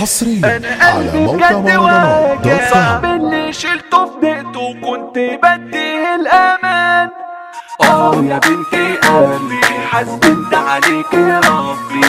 حصريا انا على قلبي موقع بجد مهرجانات دوت واجع كوم صاحب اللي شلته في دقته وكنت بديه الامان اه يا بنتي قلبي حسبت عليك يا ربي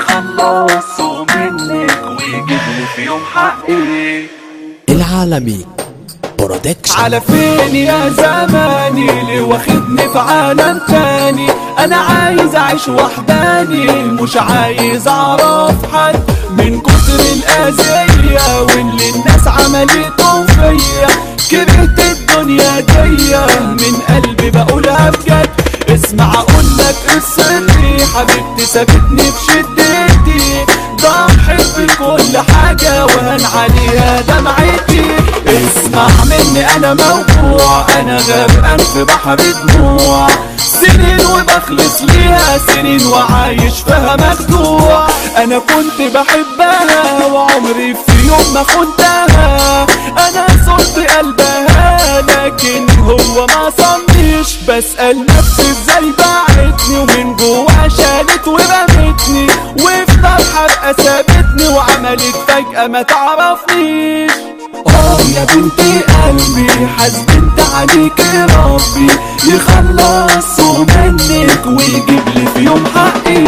يخلصوا منك ويجيب لي في يوم حقي العالمي برودكشن على فين يا زماني ليه واخدني في عالم تاني انا عايز اعيش وحداني مش عايز اعرف حد من كتر الاذية واللي الناس عملته فيا كرهت الدنيا دي من قلبي بقولها بجد اسمع اقول لك قصتي حبيبتي سابتني في شدتي ضحت بكل حاجة وهن عليها دمعتي اسمع مني انا موجوع انا غرقان في بحر دموع سنين وبخلص ليها سنين وعايش فيها مخدوع انا كنت بحبها وعمري في يوم ما خنتها انا صرت قلبها لكن هو ما صنيش بسأل نفسي ازاي باعتني ومن جوا شالت ورمتني وفي نار حرقة سابتني وعملت فجأة ما تعرفنيش اه يا بنتي قلبي حسبت عليك ربي يخلصوا منك ويجيب لي في يوم حقي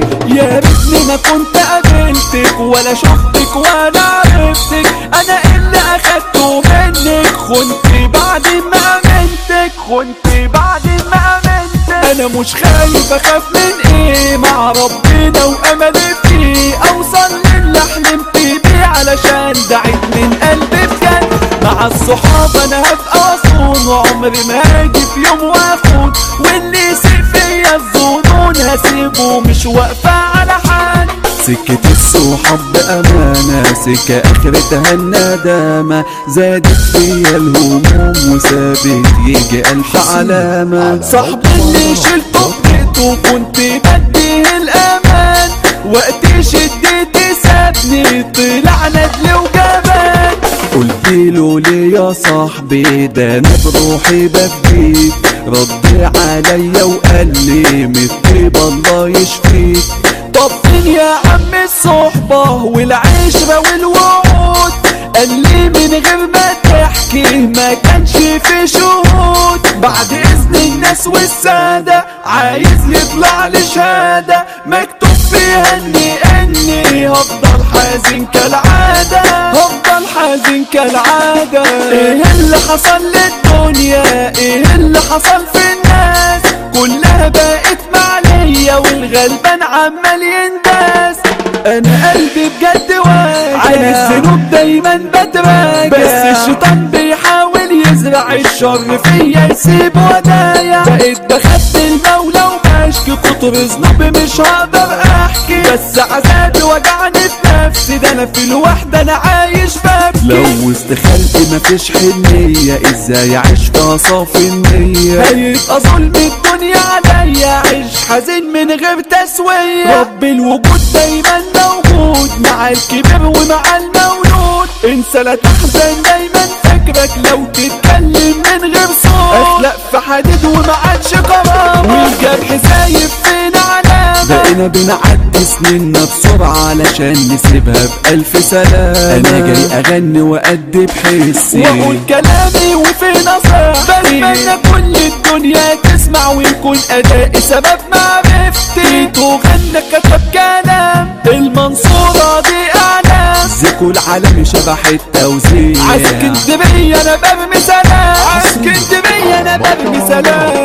يا ريتني ما كنت قابلتك ولا شفتك ولا عرفتك انا اللي اخدته منك خنت بعد ما امنتك خنت بعد ما امنتك انا مش خايف اخاف من ايه مع ربنا واملي فيه اوصل للي حلمت بيه علشان دعيت من قلبي بجد مع الصحاب انا هبقى اصون وعمري ما هاجي في يوم واخون واللي يسيء فيا الظنون هسيبه مش واقفة على حال سكة الصحاب بأمانة سكة آخرتها الندامة زادت فيا الهموم وسابت يجي ألف علامة صاحبي اللي شلته بقيته كنت بديه الامان وقت شدتي سابني طلع ندل وجبان قلت له ليه يا صاحبي ده انا بروحي بفديك رد عليا وقال لي متطيب الله يشفيك طب فين يا عم الصحبة والعشرة والوعود قال لي من غير ما تحكي ما كانش في شهود بعد اذن الناس والسادة عايز يطلع لي شهادة مكتوب فيها اني اني هفضل حزين كالعادة هفضل حزين كالعادة ايه اللي حصل للدنيا ايه اللي حصل في الناس كلها بقت معليا والغلبان عمال ينداس انا قلبي بجد واجع على الذنوب دايما بتراجع بس الشيطان بيحاول يزرع الشر فيا يسيب ودايا بقيت بخاف المولى وبشكي كتر ذنوبي مش هقدر احكي بس عذابي وجعني في نفسي ده انا في الوحدة انا عايش ببكي لو وسط خلقي مفيش حنية ازاي اعيش في صافي النية هيبقى ظلم الدنيا عليا عيش حزين من غير تسوية رب الوجود دايما موجود مع الكبير ومع المولود انسى لا تحزن دايما فكرك لو تتكلم من غير صوت اخلق في حديد وما عادش قرار والجرح زايد فين علامة بقينا بنعدي سنيننا بسرعة علشان نسيبها بألف سلام أنا جاي أغني وأدي بحسي واقول كلامي وفي نصيحتي بتمنى كل الدنيا تسمع ويكون ادائي سبب معرفتي وغنى كتب كلام المنصورة دي اعلام زيكو العالمي شبح التوزيع عسكندرية انا برمي سلام عسكندرية انا برمي سلام